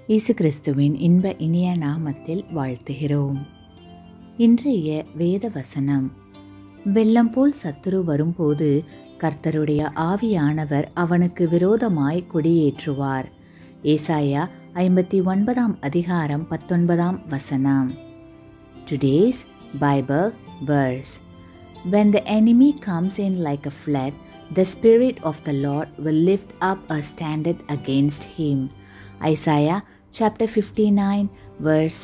இயேசு கிறிஸ்துவின் இன்ப இனிய நாமத்தில் வாழ்த்துகிறோம் இன்றைய வேத வசனம் வெள்ளம் போல் சத்துரு வரும்போது கர்த்தருடைய ஆவியானவர் அவனுக்கு விரோதமாய் கொடியேற்றுவார் ஏசாயா ஐம்பத்தி ஒன்பதாம் அதிகாரம் பத்தொன்பதாம் வசனம் today's Bible verse When the enemy comes in like a flood, the Spirit of the Lord will lift up a standard against him. Isaiah chapter 59 verse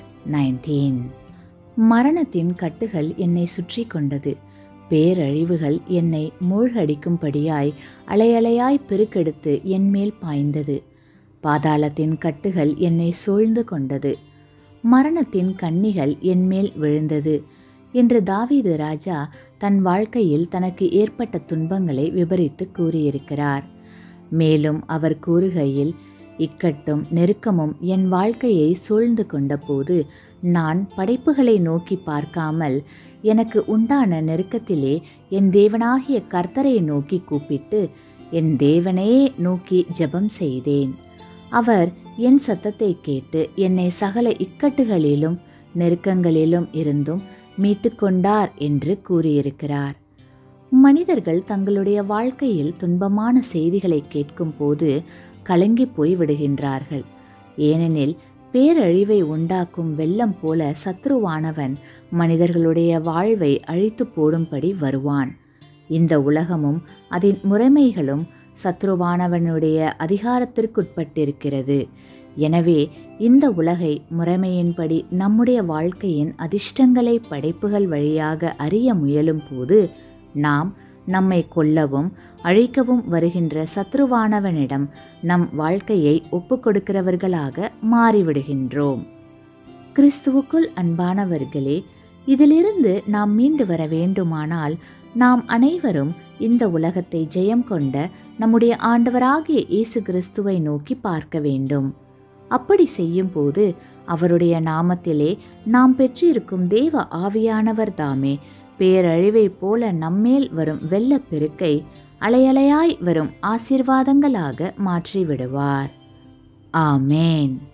19 மரணத்தின் கட்டுகள் என்னை சுற்றி கொண்டது பேரழிவுகள் என்னை மூழ்கடிக்கும்படியாய் அலையலையாய் பெருக்கெடுத்து என்மேல் பாய்ந்தது பாதாளத்தின் கட்டுகள் என்னை சூழ்ந்து கொண்டது மரணத்தின் கண்ணிகள் என்மேல் விழுந்தது என்று தாவீது ராஜா தன் வாழ்க்கையில் தனக்கு ஏற்பட்ட துன்பங்களை விவரித்து கூறியிருக்கிறார் மேலும் அவர் கூறுகையில் இக்கட்டும் நெருக்கமும் என் வாழ்க்கையை சூழ்ந்து கொண்டபோது நான் படைப்புகளை நோக்கி பார்க்காமல் எனக்கு உண்டான நெருக்கத்திலே என் தேவனாகிய கர்த்தரை நோக்கி கூப்பிட்டு என் தேவனே நோக்கி ஜெபம் செய்தேன் அவர் என் சத்தத்தை கேட்டு என்னை சகல இக்கட்டுகளிலும் நெருக்கங்களிலும் இருந்தும் மீட்டுக்கொண்டார் என்று கூறியிருக்கிறார் மனிதர்கள் தங்களுடைய வாழ்க்கையில் துன்பமான செய்திகளை கேட்கும் போது கலங்கி போய் விடுகின்றார்கள் ஏனெனில் பேரழிவை உண்டாக்கும் வெள்ளம் போல சத்ருவானவன் மனிதர்களுடைய வாழ்வை அழித்து போடும்படி வருவான் இந்த உலகமும் அதன் முறைமைகளும் சத்ருவானவனுடைய அதிகாரத்திற்குட்பட்டிருக்கிறது எனவே இந்த உலகை முறைமையின்படி நம்முடைய வாழ்க்கையின் அதிர்ஷ்டங்களை படைப்புகள் வழியாக அறிய முயலும் போது நாம் நம்மை கொல்லவும் அழிக்கவும் வருகின்ற சத்ருவானவனிடம் நம் வாழ்க்கையை ஒப்புக்கொடுக்கிறவர்களாக மாறிவிடுகின்றோம் கிறிஸ்துவுக்குள் அன்பானவர்களே இதிலிருந்து நாம் மீண்டு வர வேண்டுமானால் நாம் அனைவரும் இந்த உலகத்தை ஜெயம் கொண்ட நம்முடைய ஆண்டவராகிய இயேசு கிறிஸ்துவை நோக்கி பார்க்க வேண்டும் அப்படி செய்யும்போது அவருடைய நாமத்திலே நாம் பெற்றிருக்கும் தேவ ஆவியானவர் தாமே பேரழிவைப் போல நம்மேல் வரும் வெள்ளப்பெருக்கை அலையலையாய் வரும் ஆசீர்வாதங்களாக மாற்றிவிடுவார் ஆமேன்